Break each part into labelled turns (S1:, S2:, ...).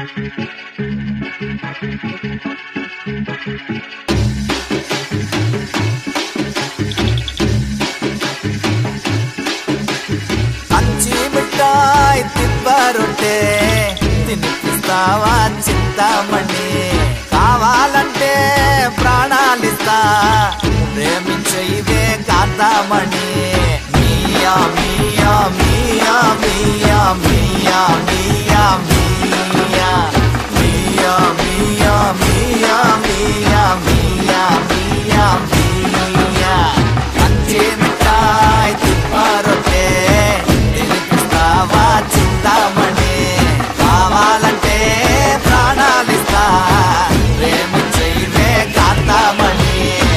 S1: అంచి మిఠాయి తిప్పరుంటే తినిపిస్తావా చింతామణి కావాలంటే ప్రాణాలిస్తా ప్రేమించే ఇవే కాంతామణి మియా మియా మియా మియా మియా మియా మియా మియా మియా మియా మియా మియా మియా మియా అంచి మిఠాయి తిప్పారొట్టే తినిపిస్తావా చింతామణి కావాలంటే ప్రాణాలిస్తా ప్రేమించే కాంతామణి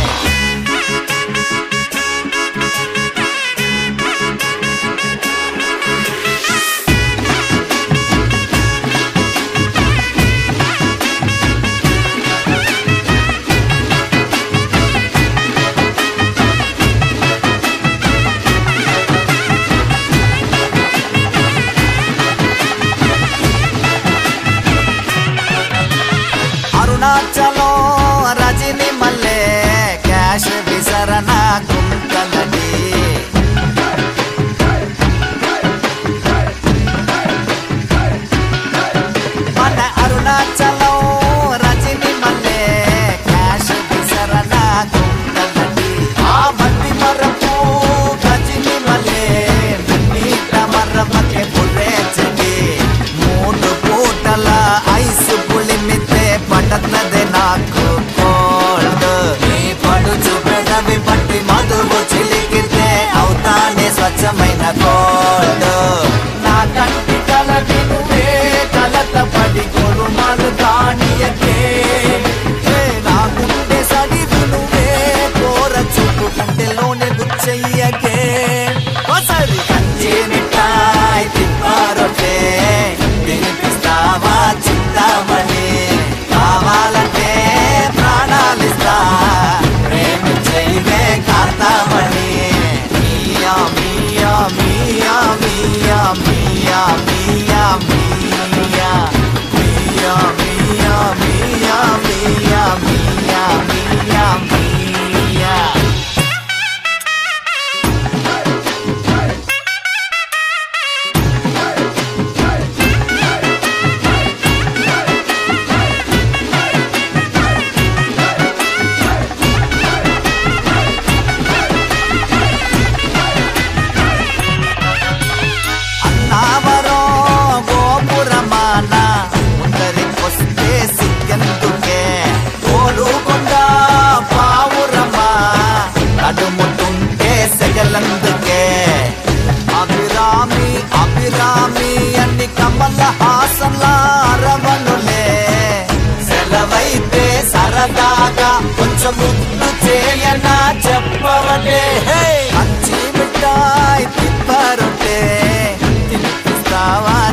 S1: అరుణాచలం రజని మల్లె క్యాష్ విసరణ గుంతలది మన అరుణాచలం రజని మల్లె క్యాష్ విసరణ గుంతలది ఆ మట్టి మరపు రజని మల్లె నీట మర్రమకే పురేచడి మూడు పూటల ఐస్ పులిమితే పడతది నాకు కోల్డ్ నీ పడుచు పెడవి పట్టి మధువు చిలికితే అవుతానే స్వచ్ఛమైన గోల్డ్ నా కంటి కల వినువే కలత పడి గొరుమలు కానియకే ఏ నా గుండె సడి వినువే కోర చూపు కంటెలోనే గుచ్చయ్యకే ఒకసారి కంచి మిఠాయి తిప్పారొట్టే తినిపిస్తావా చింతామణి కావాలంటే ప్రాణాలిస్తా ప్రేమించైవే కార్తామణి మియా మియా మియా మియా మియా మియా మియా మియా మియా మియా మియా మియా మియా మియా అన్నావరో గోపురమాన ముందరికొస్తే సిగ్గెందుకే కోలుకొండ పావురమా నడుముతుంటే సెగలందుకే అభిరామి అభిరామి అన్ని కమల హాసంలా అరవనులే సెలవైతే సరదాగా కొంచెం ముద్దు చేయనా చెప్పవలే హే! మంచి మిఠాయి తిప్పరుంటే తినిపిస్తావా